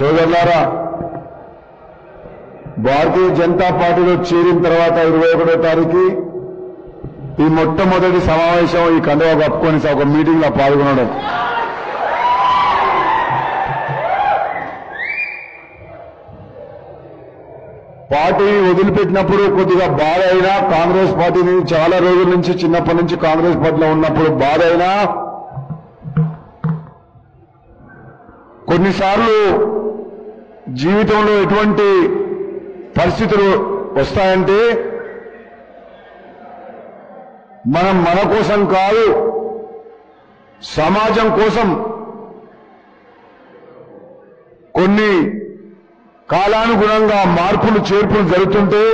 సోదరులారా భారతీయ జనతా పార్టీలో చేరిన తర్వాత ఇరవై ఒకటో తారీఖు ఈ మొట్టమొదటి సమావేశం ఈ కండువా కప్పుకొని ఒక మీటింగ్ లో పాల్గొనడం పార్టీని వదిలిపెట్టినప్పుడు కొద్దిగా బాధ అయినా కాంగ్రెస్ పార్టీని చాలా రోజుల నుంచి చిన్నప్పటి నుంచి కాంగ్రెస్ పార్టీలో ఉన్నప్పుడు బాధ అయినా కొన్నిసార్లు జీవితంలో ఎటువంటి పరిస్థితులు వస్తాయంటే మనం మన కోసం కాదు సమాజం కోసం కొన్ని కాలానుగుణంగా మార్పులు చేర్పులు జరుగుతుంటే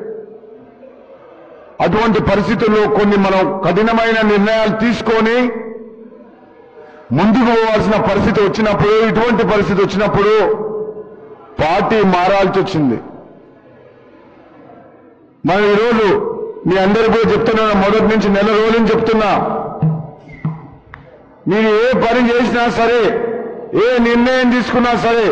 అటువంటి పరిస్థితుల్లో కొన్ని మనం కఠినమైన నిర్ణయాలు తీసుకొని ముందుకు పోవాల్సిన పరిస్థితి వచ్చినప్పుడు ఇటువంటి పరిస్థితి వచ్చినప్పుడు పార్టీ మారాల్సి వచ్చింది మనం ఈరోజు మీ అందరికీ కూడా చెప్తున్నా మొదటి నుంచి నెల రోజుల నుంచి చెప్తున్నా మీరు ఏ పని చేసినా సరే ఏ నిర్ణయం తీసుకున్నా సరే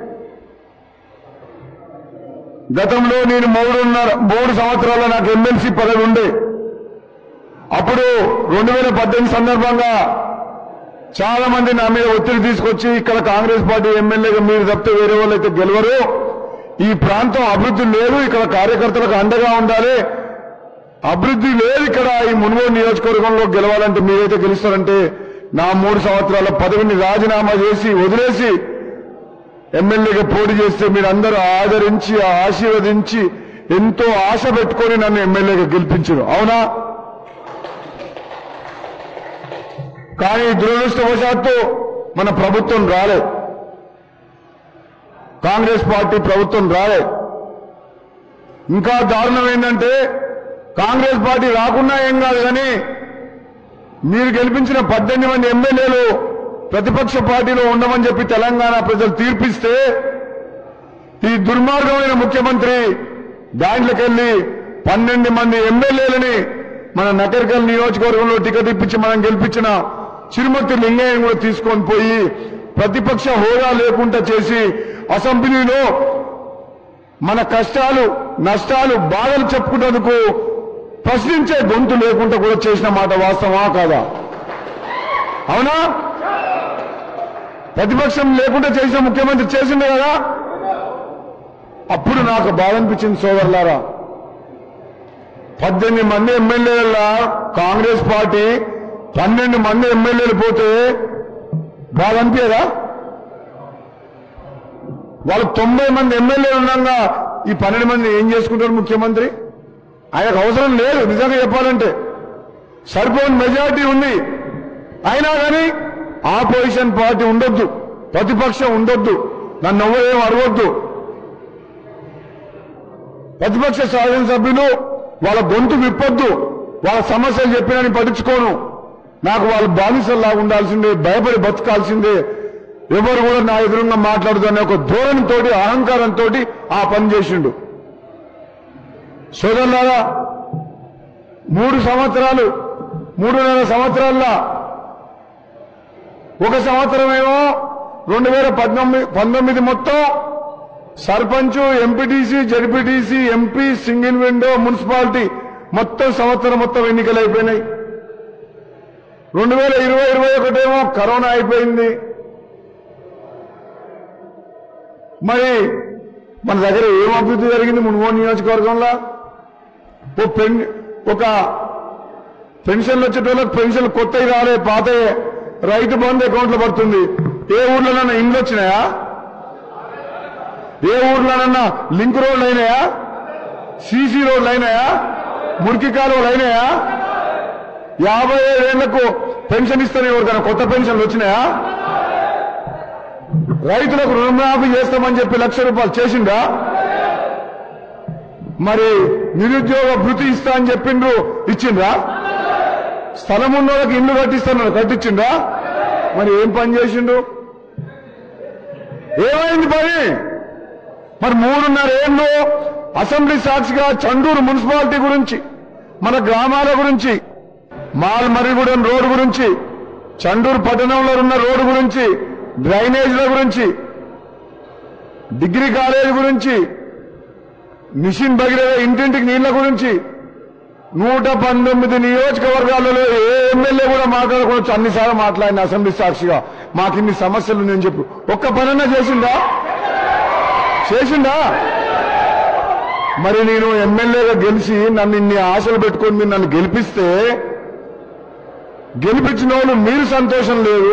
గతంలో నేను మూడున్నర మూడు సంవత్సరాల నాకు ఎమ్మెల్సీ పదవి ఉండే అప్పుడు రెండు వేల పద్దెనిమిది సందర్భంగా చాలా మంది నా మీద ఒత్తిడి తీసుకొచ్చి ఇక్కడ కాంగ్రెస్ పార్టీ ఎమ్మెల్యేగా మీరు తప్పితే వేరే వాళ్ళు అయితే గెలవరు ఈ ప్రాంతం అభివృద్ధి లేదు ఇక్కడ కార్యకర్తలకు అండగా ఉండాలి అభివృద్ధి లేదు ఇక్కడ ఈ మునుగోడు నియోజకవర్గంలో గెలవాలంటే మీరైతే గెలుస్తారంటే నా మూడు సంవత్సరాల పదవిని రాజీనామా చేసి వదిలేసి ఎమ్మెల్యేగా పోటీ చేస్తే మీరందరూ ఆదరించి ఆశీర్వదించి ఎంతో ఆశ పెట్టుకొని నన్ను ఎమ్మెల్యేగా గెలిపించారు అవునా కానీ దురదృష్టవశాత్తు మన ప్రభుత్వం రాలేదు కాంగ్రెస్ పార్టీ ప్రభుత్వం రాలేదు ఇంకా దారుణం ఏంటంటే కాంగ్రెస్ పార్టీ రాకున్నా ఏం కాదు కానీ మీరు గెలిపించిన పద్దెనిమిది మంది ఎమ్మెల్యేలు ప్రతిపక్ష పార్టీలో ఉండమని చెప్పి తెలంగాణ ప్రజలు తీర్పిస్తే ఈ దుర్మార్గమైన ముఖ్యమంత్రి దాంట్లోకి వెళ్ళి పన్నెండు మంది ఎమ్మెల్యేలని మన నకరికల్ నియోజకవర్గంలో టికెట్ ఇప్పించి మనం గెలిపించిన చిరుమతి లింగయ్యని కూడా తీసుకొని పోయి ప్రతిపక్ష హోదా లేకుండా చేసి అసెంబ్లీలో మన కష్టాలు నష్టాలు బాధలు చెప్పుకున్నందుకు ప్రశ్నించే గొంతు లేకుండా కూడా చేసిన మాట వాస్తవా కాదా అవునా ప్రతిపక్షం లేకుండా చేసిన ముఖ్యమంత్రి చేసిండే కదా అప్పుడు నాకు బాధ అనిపించింది సోదరులారా పద్దెనిమిది మంది ఎమ్మెల్యేల కాంగ్రెస్ పార్టీ పన్నెండు మంది ఎమ్మెల్యేలు పోతే బాధ అనిపించదా వాళ్ళు తొంభై మంది ఎమ్మెల్యేలు ఉండగా ఈ పన్నెండు మంది ఏం చేసుకుంటారు ముఖ్యమంత్రి ఆయనకు అవసరం లేదు నిజంగా చెప్పాలంటే సరిపోని మెజారిటీ ఉంది అయినా కానీ ఆపోజిషన్ పార్టీ ఉండొద్దు ప్రతిపక్షం ఉండొద్దు నన్ను ఎవరేం అడగొద్దు ప్రతిపక్ష శాసనసభ్యులు వాళ్ళ గొంతు విప్పొద్దు వాళ్ళ సమస్యలు చెప్పినని పట్టించుకోను నాకు వాళ్ళు బానిసల్లాగా ఉండాల్సిందే భయపడి బతకాల్సిందే ఎవరు కూడా నా ఎదురుగా మాట్లాడుతున్న ఒక ధోరణితోటి అహంకారంతో ఆ పని చేసిండు సోదరులారా మూడు సంవత్సరాలు మూడున్నర సంవత్సరాల్లో ఒక సంవత్సరమేమో రెండు వేల పద్నాలుగు పంతొమ్మిది మొత్తం sarpanch MPTC ZPTC MP single window municipality మొత్తం సంవత్సరం మొత్తం ఎన్నికలు అయిపోయినాయి రెండు వేల ఇరవై ఇరవై ఒకటేమో కరోనా అయిపోయింది మరి మన దగ్గర ఏం అభివృద్ధి జరిగింది మునుగోడు నియోజకవర్గంలో ఓ పెన్ ఒక పెన్షన్లు వచ్చేటోళ్ళకి పెన్షన్లు కొత్తవి రాలే పాతయే రైతు బంధు అకౌంట్లో పడుతుంది ఏ ఊర్లోనన్నా ఇండ్లు వచ్చినాయా ఏ ఊర్లోనన్నా లింక్ రోడ్లు అయినాయా సీసీ రోడ్లు అయినాయా మురికి కాలువలు అయినాయా యాభై ఏళ్లకు పెన్షన్ ఇస్తాను ఎవరికైనా కొత్త పెన్షన్లు వచ్చినాయా రైతులకు రుణమాఫీ చేస్తామని చెప్పి లక్ష రూపాయలు చేసిందా మరి నిరుద్యోగ భృతి ఇస్తా అని చెప్పిండ్రు ఇచ్చిండ్రా స్థలం ఉన్న వాళ్ళకి ఇల్లు కట్టిస్తాను కట్టించిండ్రా మరి ఏం పని చేసిండు ఏమైంది పని మరి మూడున్నర ఏళ్ళు అసెంబ్లీ సాక్షిగా చండూరు మున్సిపాలిటీ గురించి మన గ్రామాల గురించి మాల్మరిగూడెం రోడ్డు గురించి చండూరు పట్టణంలో ఉన్న రోడ్డు గురించి డ్రైనేజీల గురించి డిగ్రీ కాలేజీ గురించి మిషన్ భగీరథ ఇంటింటికి నీళ్ల గురించి నూట పంతొమ్మిది నియోజకవర్గాలలో ఏ ఎమ్మెల్యే కూడా మాట్లాడకూడదు అన్నిసార్లు మాట్లాడిన అసెంబ్లీ సాక్షిగా మాకు ఇన్ని సమస్యలు నేను చెప్పు ఒక్క పనన్నా చేసిందా చేసిందా మరి నేను ఎమ్మెల్యేగా గెలిచి నన్ను ఇన్ని ఆశలు పెట్టుకొని మీరు నన్ను గెలిపిస్తే గెలిపించిన వాళ్ళు మీరు సంతోషం లేదు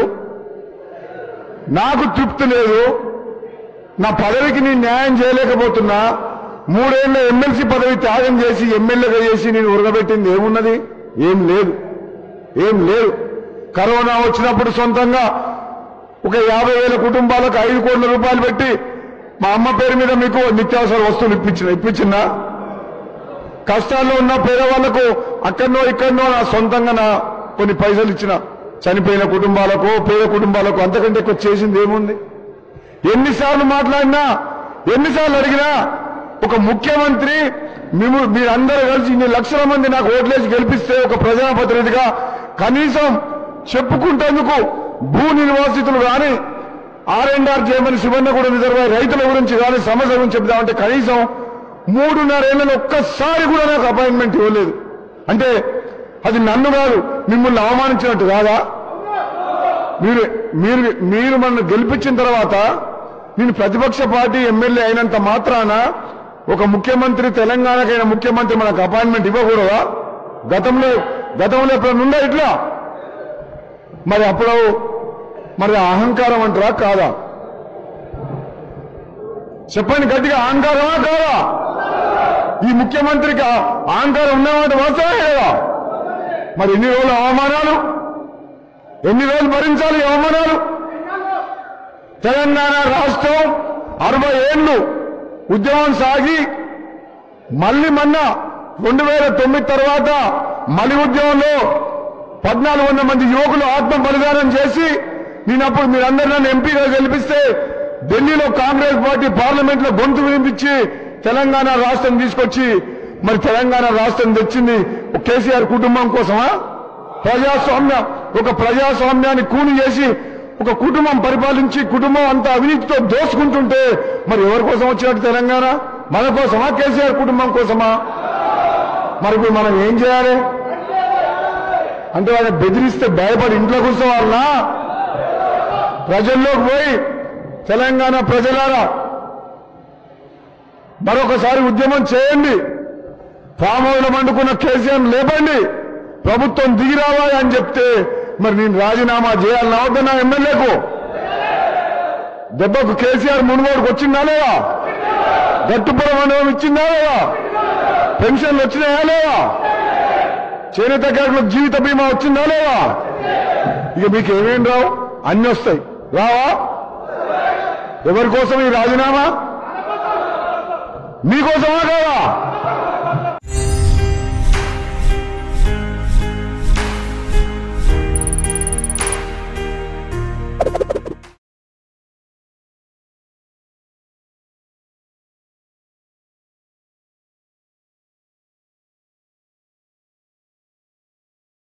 నాకు తృప్తి లేదు నా పదవికి నేను న్యాయం చేయలేకపోతున్నా మూడేళ్ల ఎమ్మెల్సీ పదవి త్యాగం చేసి ఎమ్మెల్యేగా చేసి నేను ఉరగబెట్టింది ఏమున్నది ఏం లేదు ఏం లేదు కరోనా వచ్చినప్పుడు సొంతంగా ఒక యాభై వేల కుటుంబాలకు ఐదు కోట్ల రూపాయలు పెట్టి మా అమ్మ పేరు మీద మీకు నిత్యావసర వస్తువులు ఇప్పించిన ఇప్పించిందా కష్టాల్లో ఉన్న పేదవాళ్లకు అక్కడనో ఇక్కడనో నా సొంతంగా నా కొన్ని పైసలు ఇచ్చిన చనిపోయిన కుటుంబాలకు పేద కుటుంబాలకు అంతకంటే ఎక్కువ చేసింది ఏముంది ఎన్నిసార్లు మాట్లాడినా ఎన్నిసార్లు అడిగినా ఒక ముఖ్యమంత్రి మేము మీరందరూ కలిసి ఇన్ని లక్షల మంది నాకు ఓట్లేసి గెలిపిస్తే ఒక ప్రజాప్రతినిధిగా కనీసం చెప్పుకుంటేందుకు భూ నిర్వాసితులు కానీ ఆర్ అండ్ ఆర్ చేయమని సువర్ణగూడ రిజర్వాయర్ రైతుల గురించి కానీ సమస్య గురించి చెప్దామంటే కనీసం మూడున్నరేళ్లలో ఒక్కసారి కూడా నాకు అపాయింట్మెంట్ ఇవ్వలేదు అంటే అది నన్ను కాదు మిమ్మల్ని అవమానించినట్టు కాదా మీరు మీరు మీరు మనల్ని గెలిపించిన తర్వాత నేను ప్రతిపక్ష పార్టీ ఎమ్మెల్యే అయినంత మాత్రాన ఒక ముఖ్యమంత్రి తెలంగాణకైన ముఖ్యమంత్రి మనకు అపాయింట్మెంట్ ఇవ్వకూడదా గతంలో గతంలో ఎప్పుడైనా ఉందా ఇట్లా మరి అప్పుడు మరి అహంకారం అంటారా కాదా చెప్పండి గట్టిగా అహంకారమా కాదా ఈ ముఖ్యమంత్రికి ఆ అహంకారం ఉన్నమాట వాస్తవమే కదా మరి ఎన్ని రోజులు అవమానాలు ఎన్ని రోజులు భరించాలి ఈ అవమానాలు తెలంగాణ రాష్ట్రం అరవై ఏళ్లు ఉద్యమం సాగి మళ్ళీ మొన్న రెండు వేల తొమ్మిది తర్వాత మలి ఉద్యమంలో పద్నాలుగు వందల మంది యువకులు ఆత్మ బలిదానం చేసి నేను అప్పుడు మీరందరూ నన్ను ఎంపీగా గెలిపిస్తే ఢిల్లీలో కాంగ్రెస్ పార్టీ పార్లమెంట్ లో గొంతు వినిపించి తెలంగాణ రాష్ట్రం తీసుకొచ్చి మరి తెలంగాణ రాష్ట్రం తెచ్చింది ఒక కేసీఆర్ కుటుంబం కోసమా ప్రజాస్వామ్యం ఒక ప్రజాస్వామ్యాన్ని కూని చేసి ఒక కుటుంబం పరిపాలించి కుటుంబం అంతా అవినీతితో దోసుకుంటుంటే మరి ఎవరి కోసం వచ్చినట్టు తెలంగాణ మన కోసమా కేసీఆర్ కుటుంబం కోసమా మరి ఇప్పుడు మనం ఏం చేయాలి అంటే వాళ్ళు బెదిరిస్తే భయపడి ఇంట్లో కూర్చోవాలనా ప్రజల్లోకి పోయి తెలంగాణ ప్రజలారా మరొకసారి ఉద్యమం చేయండి ఫామ్ హౌస్ మండుకున్న కేసీఆర్ లేపండి ప్రభుత్వం దిగి రావాలి అని చెప్తే మరి నేను రాజీనామా చేయాలని అవద్దన్నా ఎమ్మెల్యేకు దెబ్బకు కేసీఆర్ మునుగోడుకు వచ్చిందా లేదా గట్టుపురం అనుభవం ఇచ్చిందా లేదా పెన్షన్లు వచ్చినాయా లేదా చేనేత కార్మికులకు జీవిత బీమా వచ్చిందా లేదా ఇక మీకు ఏమేం రావు అన్ని వస్తాయి రావా ఎవరి కోసం ఈ రాజీనామా మీకోసమా కాదా